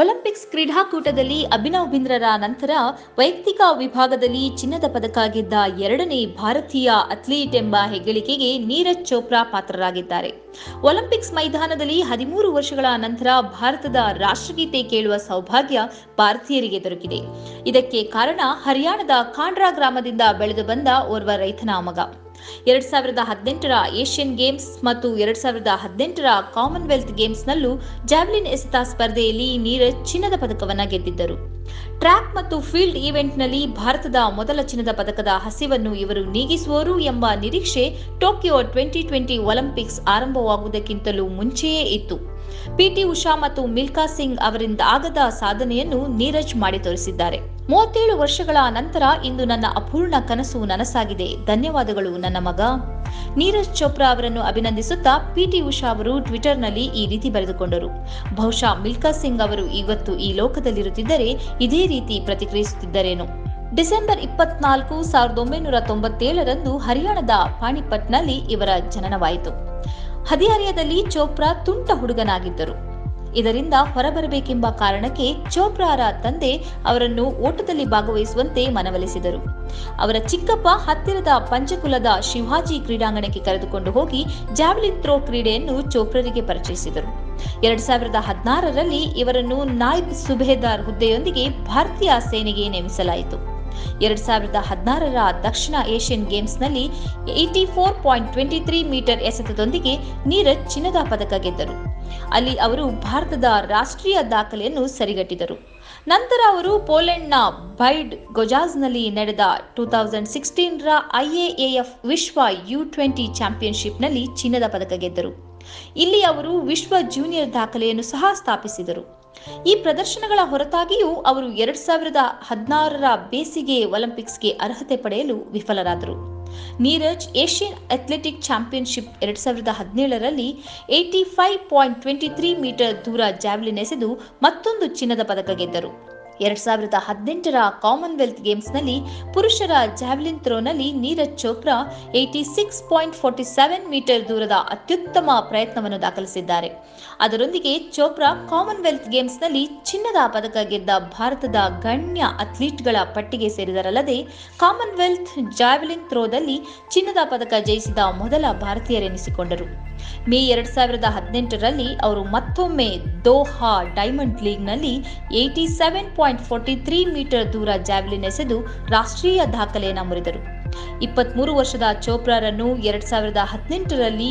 Olympics ಕ್ರೀಡಾಕೂಟದಲ್ಲಿ ಅಭಿನವ್ ಬಿಂದ್ರರ ನಂತರ ವೈಯಕ್ತಿಕ ವಿಭಾಗದಲ್ಲಿ ಚಿನ್ನದ ಪದಕ ಗೆದ್ದ ಎರಡನೇ ಭಾರತೀಯ ಅಥ್ಲೀಟ್ ಎಂಬ ಹೆಗ್ಗಳಿಕೆಗೆ ನೀರಜ್ ಚೋಪ್ರಾ ಪಾತ್ರರಾಗಿದ್ದಾರೆ ಒಲಿಂಪಿಕ್ಸ್ ಮೈದಾನದಲ್ಲಿ ಹದಿಮೂರು ವರ್ಷಗಳ ನಂತರ ಭಾರತದ ರಾಷ್ಟ್ರಗೀತೆ ಕೇಳುವ ಸೌಭಾಗ್ಯ ಭಾರತೀಯರಿಗೆ ದೊರಕಿದೆ ಇದಕ್ಕೆ ಕಾರಣ ಹರಿಯಾಣದ ಖಾಂಡ್ರಾ ಗ್ರಾಮದಿಂದ ಬೆಳೆದು ಬಂದ ಓರ್ವ ರೈತನ ಮಗ ಎರಡ್ ಸಾವಿರದ ಹದಿನೆಂಟರ ಏಷ್ಯನ್ ಗೇಮ್ಸ್ ಮತ್ತು ಎರಡ್ ಸಾವಿರದ ಹದಿನೆಂಟರ ಕಾಮನ್ವೆಲ್ತ್ ಗೇಮ್ಸ್ನಲ್ಲೂ ಜಾವ್ಲಿನ್ ಎಸೆತ ಸ್ಪರ್ಧೆಯಲ್ಲಿ ನೀರಜ್ ಚಿನ್ನದ ಪದಕವನ್ನ ಗೆದ್ದಿದ್ದರು ಟ್ರ್ಯಾಕ್ ಮತ್ತು ಫೀಲ್ಡ್ ಈವೆಂಟ್ನಲ್ಲಿ ಭಾರತದ ಮೊದಲ ಚಿನ್ನದ ಪದಕದ ಹಸಿವನ್ನು ಇವರು ನೀಗಿಸುವರು ಎಂಬ ನಿರೀಕ್ಷೆ ಟೋಕಿಯೋ ಟ್ವೆಂಟಿ ಟ್ವೆಂಟಿ ಒಲಿಂಪಿಕ್ಸ್ ಆರಂಭವಾಗುವುದಕ್ಕಿಂತಲೂ ಮುಂಚೆಯೇ ಇತ್ತು ಪಿಟಿ ಉಷಾ ಮತ್ತು ಮಿಲ್ಕಾ ಸಿಂಗ್ ಅವರಿಂದ ಆಗದ ಸಾಧನೆಯನ್ನು ನೀರಜ್ ಮಾಡಿ ತೋರಿಸಿದ್ದಾರೆ ಮೂವತ್ತೇಳು ವರ್ಷಗಳ ನಂತರ ಇಂದು ನನ್ನ ಅಪೂರ್ಣ ಕನಸು ನನಸಾಗಿದೆ ಧನ್ಯವಾದಗಳು ನನ್ನ ಮಗ ನೀರಜ್ ಚೋಪ್ರಾ ಅವರನ್ನು ಅಭಿನಂದಿಸುತ್ತಾ ಪಿಟಿ ಉಷಾ ಅವರು ಟ್ವಿಟರ್ನಲ್ಲಿ ಈ ರೀತಿ ಬರೆದುಕೊಂಡರು ಬಹುಶಃ ಮಿಲ್ಕಾ ಸಿಂಗ್ ಅವರು ಇವತ್ತು ಈ ಲೋಕದಲ್ಲಿರುತ್ತಿದ್ದರೆ ಇದೇ ರೀತಿ ಪ್ರತಿಕ್ರಿಯಿಸುತ್ತಿದ್ದರೇನು ಡಿಸೆಂಬರ್ ಇಪ್ಪತ್ನಾಲ್ಕು ಸಾವಿರದ ಒಂಬೈನೂರ ತೊಂಬತ್ತೇಳರಂದು ಹರಿಯಾಣದ ಪಾಣಿಪಟ್ನಲ್ಲಿ ಇವರ ಜನನವಾಯಿತು ಹದಿಹರೆಯದಲ್ಲಿ ಚೋಪ್ರಾ ತುಂಟ ಹುಡುಗನಾಗಿದ್ದರು ಇದರಿಂದ ಹೊರಬರಬೇಕೆಂಬ ಕಾರಣಕ್ಕೆ ಚೋಪ್ರಾರ ತಂದೆ ಅವರನ್ನು ಓಟದಲ್ಲಿ ಭಾಗವಹಿಸುವಂತೆ ಮನವೊಲಿಸಿದರು ಅವರ ಚಿಕ್ಕಪ್ಪ ಹತ್ತಿರದ ಪಂಚಕುಲದ ಶಿವಾಜಿ ಕ್ರೀಡಾಂಗಣಕ್ಕೆ ಕರೆದುಕೊಂಡು ಹೋಗಿ ಜಾವ್ಲಿನ್ ಥ್ರೋ ಕ್ರೀಡೆಯನ್ನು ಚೋಪ್ರರಿಗೆ ಪರಿಚಯಿಸಿದರು ಎರಡ್ ಸಾವಿರದ ಹದಿನಾರರಲ್ಲಿ ಇವರನ್ನು ನಾಯ್ಬ್ ಸುಬೇದಾರ್ ಹುದ್ದೆಯೊಂದಿಗೆ ಭಾರತೀಯ ಸೇನೆಗೆ ನೇಮಿಸಲಾಯಿತು ಎರಡ್ ಸಾವಿರದ ಹದಿನಾರರ ದಕ್ಷಿಣ ಏಷ್ಯನ್ ಗೇಮ್ಸ್ನಲ್ಲಿ eighty four point twenty three metre ಎಸೆತದೊಂದಿಗೆ ನೀರಜ್ ಚಿನ್ನದ ಪದಕ ಗೆದ್ದರು ಅಲ್ಲಿ ಅವರು ಭಾರತದ ರಾಷ್ಟ್ರೀಯ ದಾಖಲೆಯನ್ನು ಸರಿಗಟ್ಟಿದರು ನಂತರ ಅವರು ಪೋಲೆಂಡ್ನ ಬೈಡ್ ಗೊಜಾಜ್ನಲ್ಲಿ ನಡೆದ ಟೂ ತೌಸಂಡ್ ಸಿಕ್ಸ್ಟೀನ್ರ ಐಎಎಎಫ್ ವಿಶ್ವ ಯು ಟ್ವೆಂಟಿ ಚಾಂಪಿಯನ್ಶಿಪ್ನಲ್ಲಿ ಚಿನ್ನದ ಪದಕ ಗೆದ್ದರು ಇಲ್ಲಿ ಅವರು ವಿಶ್ವ ಜೂನಿಯರ್ ದಾಖಲೆಯನ್ನು ಸಹ ಸ್ಥಾಪಿಸಿದರು ಈ ಪ್ರದರ್ಶನಗಳ ಹೊರತಾಗಿಯೂ ಅವರು ಎರಡ್ ಸಾವಿರದ ಹದಿನಾರರ ಬೇಸಿಗೆ ಒಲಿಂಪಿಕ್ಸ್ಗೆ ಅರ್ಹತೆ ಪಡೆಯಲು ವಿಫಲರಾದರು ನೀರಜ್ ಏಷ್ಯನ್ ಅಥ್ಲೆಟಿಕ್ ಚಾಂಪಿಯನ್ಶಿಪ್ ಎರಡ್ ಸಾವಿರದ ಹದಿನೇಳರಲ್ಲಿ eighty five point twenty three metre ದೂರ ಜಾವ್ಲಿನ್ ಎಸೆದು ಮತ್ತೊಂದು ಚಿನ್ನದ ಪದಕ ಗೆದ್ದರು ಎರಡ್ ಸಾವಿರದ ಹದಿನೆಂಟರ ಕಾಮನ್ವೆಲ್ತ್ ಗೇಮ್ಸ್ನಲ್ಲಿ ಪುರುಷರ ಜಾವ್ಲಿನ್ ಥ್ರೋನಲ್ಲಿ Neeraj Chopra eighty six point forty seven metre ದೂರದ ಅತ್ಯುತ್ತಮ ಪ್ರಯತ್ನವನ್ನು ದಾಖಲಿಸಿದ್ದಾರೆ ಅದರೊಂದಿಗೆ ಚೋಪ್ರಾ ಕಾಮನ್ವೆಲ್ತ್ ಗೇಮ್ಸ್ನಲ್ಲಿ ಚಿನ್ನದ ಪದಕ ಗೆದ್ದ ಭಾರತದ ಗಣ್ಯ ಅಥ್ಲೀಟ್ಗಳ ಪಟ್ಟಿಗೆ ಸೇರಿದರಲ್ಲದೆ ಕಾಮನ್ವೆಲ್ತ್ ಜಾವ್ಲಿನ್ ಥ್ರೋದಲ್ಲಿ ಚಿನ್ನದ ಪದಕ ಜಯಿಸಿದ ಮೊದಲ ಭಾರತೀಯರೆನಿಸಿಕೊಂಡರು ಮೇ ಎರಡ್ ಸಾವಿರದ ಹದಿನೆಂಟರಲ್ಲಿ ಅವರು ಮತ್ತೊಮ್ಮೆ ದೋಹಾ ಡೈಮಂಡ್ ಲೀಗ್ನಲ್ಲಿ eighty seven point forty three metre ದೂರ ಜಾವ್ಲಿನ್ ಎಸೆದು ರಾಷ್ಟ್ರೀಯ ದಾಖಲೆಯನ್ನು ಮುರಿದರು ಇಪ್ಪತ್ಮೂರು ವರ್ಷದ ಚೋಪ್ರಾರನ್ನು ಎರಡ್ ಸಾವಿರದ ಹದಿನೆಂಟರಲ್ಲಿ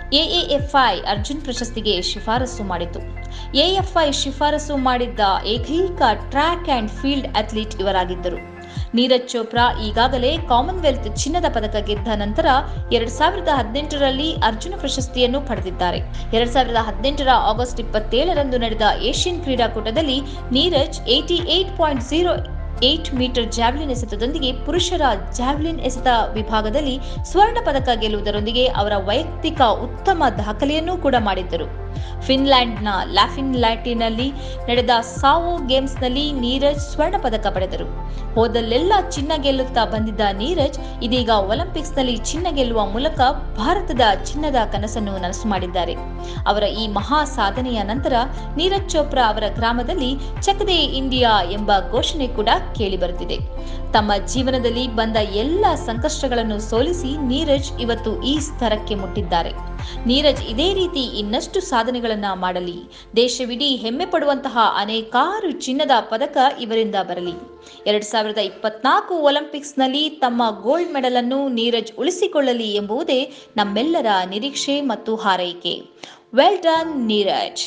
ಎಎಎಫ್ಐ ಅರ್ಜುನ್ ಪ್ರಶಸ್ತಿಗೆ ಶಿಫಾರಸು ಮಾಡಿತು ಎಎಫ್ಐ ಶಿಫಾರಸು ಮಾಡಿದ್ದ ಏಕೈಕ ಟ್ರ್ಯಾಕ್ ಅಂಡ್ ಫೀಲ್ಡ್ ಅಥ್ಲೀಟ್ ಇವರಾಗಿದ್ದರು ನೀರಜ್ ಚೋಪ್ರಾ ಈಗಾಗಲೇ ಕಾಮನ್ವೆಲ್ತ್ ಚಿನ್ನದ ಪದಕ ಗೆದ್ದ ನಂತರ ಎರಡ್ ಸಾವಿರದ ಹದಿನೆಂಟರಲ್ಲಿ ಅರ್ಜುನ ಪ್ರಶಸ್ತಿಯನ್ನು ಪಡೆದಿದ್ದಾರೆ ಎರಡ್ ಸಾವಿರದ ಹದಿನೆಂಟರ ಆಗಸ್ಟ್ ಇಪ್ಪತ್ತೇಳರಂದು ನಡೆದ ಏಷ್ಯನ್ ಕ್ರೀಡಾಕೂಟದಲ್ಲಿ Neeraj eighty eight point zero eight metre javelin ಎಸೆತದೊಂದಿಗೆ ಪುರುಷರ ಜಾವ್ಲಿನ್ ಎಸೆತ ವಿಭಾಗದಲ್ಲಿ ಸ್ವರ್ಣ ಪದಕ ಗೆಲ್ಲುವುದರೊಂದಿಗೆ ಅವರ ವೈಯಕ್ತಿಕ ಉತ್ತಮ ದಾಖಲೆಯನ್ನೂ ಕೂಡ ಮಾಡಿದ್ದರು ಫಿನ್ಲ್ಯಾಂಡ್ನ ಲ್ಯಾಫಿನ್ಲ್ಯಾಟಿನಲ್ಲಿ ನಡೆದ ಸಾವೋ ಗೇಮ್ಸ್ನಲ್ಲಿ ನೀರಜ್ ಸ್ವರ್ಣ ಪದಕ ಪಡೆದರು ಹೋದಲ್ಲೆಲ್ಲ ಚಿನ್ನ ಗೆಲ್ಲುತ್ತಾ ಬಂದಿದ್ದ ನೀರಜ್ ಇದೀಗ ಒಲಿಂಪಿಕ್ಸ್ನಲ್ಲಿ ಚಿನ್ನ ಗೆಲ್ಲುವ ಮೂಲಕ ಭಾರತದ ಚಿನ್ನದ ಕನಸನ್ನು ನನಸು ಮಾಡಿದ್ದಾರೆ ಅವರ ಈ ಮಹಾ ಸಾಧನೆಯ ನಂತರ ನೀರಜ್ ಚೋಪ್ರಾ ಅವರ ಗ್ರಾಮದಲ್ಲಿ ಚಕದೆ ಇಂಡಿಯಾ ಎಂಬ ಘೋಷಣೆ ಕೂಡ ಕೇಳಿಬರುತ್ತಿದೆ ತಮ್ಮ ಜೀವನದಲ್ಲಿ ಬಂದ ಎಲ್ಲ ಸಂಕಷ್ಟಗಳನ್ನು ಸೋಲಿಸಿ ನೀರಜ್ ಇವತ್ತು ಈ ಸ್ತರಕ್ಕೆ ಮುಟ್ಟಿದ್ದಾರೆ ನೀರಜ್ ಇದೇ ರೀತಿ ಇನ್ನಷ್ಟು ಸಾಧನೆಗಳನ್ನ ಮಾಡಲಿ ದೇಶವಿಡೀ ಹೆಮ್ಮೆ ಪಡುವಂತಹ ಅನೇಕಾರು ಚಿನ್ನದ ಪದಕ ಇವರಿಂದ ಬರಲಿ ಎರಡ್ ಸಾವಿರದ ಇಪ್ಪತ್ನಾಲ್ಕು ಒಲಿಂಪಿಕ್ಸ್ನಲ್ಲಿ ತಮ್ಮ ಗೋಲ್ಡ್ ಮೆಡಲ್ ಅನ್ನು ನೀರಜ್ ಉಳಿಸಿಕೊಳ್ಳಲಿ ಎಂಬುದೇ ನಮ್ಮೆಲ್ಲರ ನಿರೀಕ್ಷೆ ಮತ್ತು ಹಾರೈಕೆ ವೆಲ್ ಡನ್ ನೀರಜ್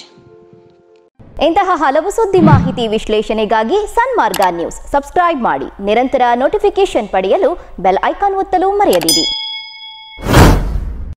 ಇಂತಹ ಹಲವು ಸುದ್ದಿ ಮಾಹಿತಿ ವಿಶ್ಲೇಷಣೆಗಾಗಿ ಸನ್ಮಾರ್ಗ ನ್ಯೂಸ್ ಸಬ್ಸ್ಕ್ರೈಬ್ ಮಾಡಿ ನಿರಂತರ ನೋಟಿಫಿಕೇಶನ್ ಪಡೆಯಲು ಬೆಲ್ ಐಕಾನ್ ಒತ್ತಲು ಮರೆಯದಿರಿ